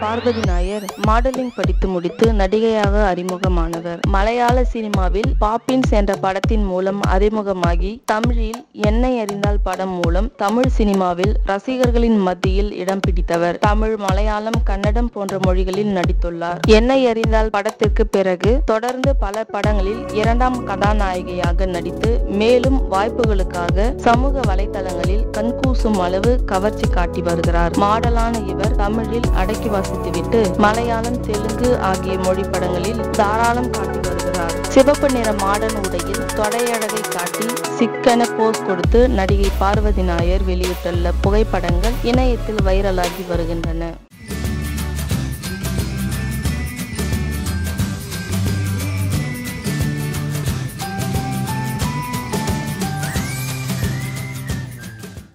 Parvati Nair modelling படித்து முடித்து நடிகையாக அறிமுகமானவர் மலையாள சினிமாவில் பாப்பின்ஸ் என்ற படத்தின் மூலம் அறிமுகமாகி தமிழில் என்னை அறிந்தால் படம் மூலம் தமிழ் சினிமாவில் ரசிகர்களின் மத்தியில் இடம் பிடித்தவர் தமிழ் மலையாளம் கன்னடம் போன்ற மொழிகளில் நடித்துள்ளார் என்னை அறிந்தால் படத்திற்கு பிறகு தொடர்ந்து பல படங்களில் இரண்டாம் கதாநாயகியாக நடித்து மேலும் வாய்ப்புகளுக்காக சமூக வலைதளங்களில் கண்கூசும் அளவு கவர்ச்சி காட்டி வருகிறார் மாடலான இவர் தமிழில் அடக்கி வாசித்துவிட்டு மலையாளம் தெலுங்கு ஆகிய மொழி படங்களில் தாராளம் காட்டி வருகிறார் சிவப்பு நிற மாடர்ன் உடையில் தொடையழகை காட்டி சிக்கன போஸ் கொடுத்து நடிகை பார்வதி நாயர் வெளியிட்டுள்ள புகைப்படங்கள் இணையத்தில் வைரலாகி வருகின்றன